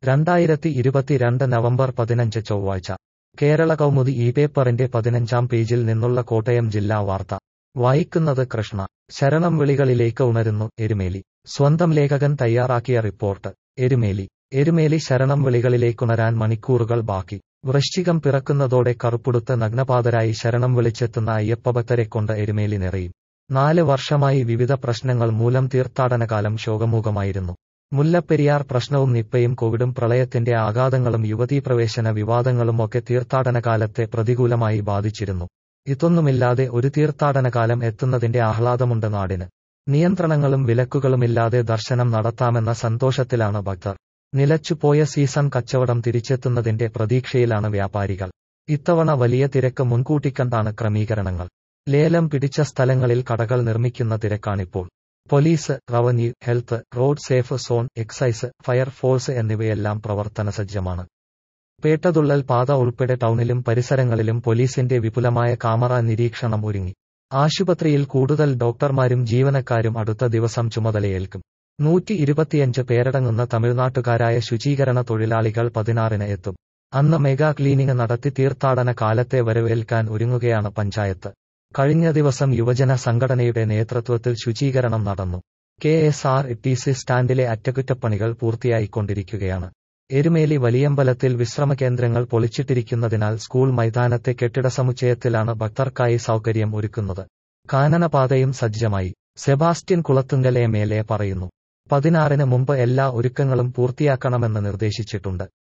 രണ്ടായിരത്തി ഇരുപത്തിരണ്ട് നവംബർ പതിനഞ്ച് ചൊവ്വാഴ്ച കേരള കൗമുദി ഈ പേപ്പറിന്റെ പതിനഞ്ചാം പേജിൽ നിന്നുള്ള കോട്ടയം ജില്ലാ വാർത്ത വായിക്കുന്നത് കൃഷ്ണ ശരണം വിളികളിലേക്ക് ഉണരുന്നു എരുമേലി സ്വന്തം ലേഖകൻ തയ്യാറാക്കിയ റിപ്പോർട്ട് എരുമേലി എരുമേലി ശരണം വിളികളിലേക്കുണരാൻ മണിക്കൂറുകൾ ബാക്കി വൃശ്ചികം പിറക്കുന്നതോടെ കറുപ്പുടുത്ത് നഗ്നപാതരായി ശരണം വിളിച്ചെത്തുന്ന അയ്യപ്പഭക്തരെക്കൊണ്ട് എരുമേലി നിറയും നാല് വർഷമായി വിവിധ പ്രശ്നങ്ങൾ മൂലം തീർത്ഥാടനകാലം ശോകമൂകമായിരുന്നു മുല്ലപ്പെരിയാർ പ്രശ്നവും നിപ്പയും കോവിഡും പ്രളയത്തിന്റെ ആഘാതങ്ങളും യുവതീപ്രവേശന വിവാദങ്ങളുമൊക്കെ തീർത്ഥാടനകാലത്തെ പ്രതികൂലമായി ബാധിച്ചിരുന്നു ഇതൊന്നുമില്ലാതെ ഒരു തീർത്ഥാടനകാലം എത്തുന്നതിന്റെ ആഹ്ലാദമുണ്ട് നാടിന് നിയന്ത്രണങ്ങളും വിലക്കുകളുമില്ലാതെ ദർശനം നടത്താമെന്ന സന്തോഷത്തിലാണ് ഭക്തർ നിലച്ചുപോയ സീസൺ കച്ചവടം തിരിച്ചെത്തുന്നതിന്റെ പ്രതീക്ഷയിലാണ് വ്യാപാരികൾ ഇത്തവണ വലിയ തിരക്ക് മുൻകൂട്ടി കണ്ടാണ് ക്രമീകരണങ്ങൾ ലേലം പിടിച്ച സ്ഥലങ്ങളിൽ കടകൾ നിർമ്മിക്കുന്ന തിരക്കാണിപ്പോൾ police revenue health road safe zone excise fire force എന്നിവയെല്ലാം പ്രവർത്തന സജ്ജമാണ് പേട്ടതുള്ളൽ പാത ഉൾപ്പെടെ ടൗണിലും പരിസരങ്ങളിലും പോലീസിന്റെ വിപുലമായ കാമറ നിരീക്ഷണം ഒരുങ്ങി ആശുപത്രിയിൽ കൂടുതൽ ഡോക്ടർമാരും ജീവനക്കാരും അടുത്ത ദിവസം ചുമതലയേൽക്കും നൂറ്റി ഇരുപത്തിയഞ്ച് പേരടങ്ങുന്ന തമിഴ്നാട്ടുകാരായ ശുചീകരണ തൊഴിലാളികൾ പതിനാറിന് എത്തും അന്ന് മെഗാ ക്ലീനിംഗ് നടത്തി തീർത്ഥാടന കാലത്തെ വരവേൽക്കാൻ ഒരുങ്ങുകയാണ് പഞ്ചായത്ത് കഴിഞ്ഞ ദിവസം യുവജന സംഘടനയുടെ നേതൃത്വത്തിൽ ശുചീകരണം നടന്നു K S R T C സ്റ്റാൻഡിലെ അറ്റകുറ്റപ്പണികൾ പൂർത്തിയായിക്കൊണ്ടിരിക്കുകയാണ് എരുമേലി വലിയമ്പലത്തിൽ വിശ്രമ കേന്ദ്രങ്ങൾ പൊളിച്ചിട്ടിരിക്കുന്നതിനാൽ സ്കൂൾ മൈതാനത്തെ കെട്ടിട സമുച്ചയത്തിലാണ് ഭക്തർക്കായി സൗകര്യം ഒരുക്കുന്നത് കാനനപാതയും സജ്ജമായി Sebastian Kulathunkal M L A പറയുന്നു പതിനാറിന് മുമ്പ് എല്ലാ ഒരുക്കങ്ങളും പൂർത്തിയാക്കണമെന്ന് നിർദ്ദേശിച്ചിട്ടുണ്ട്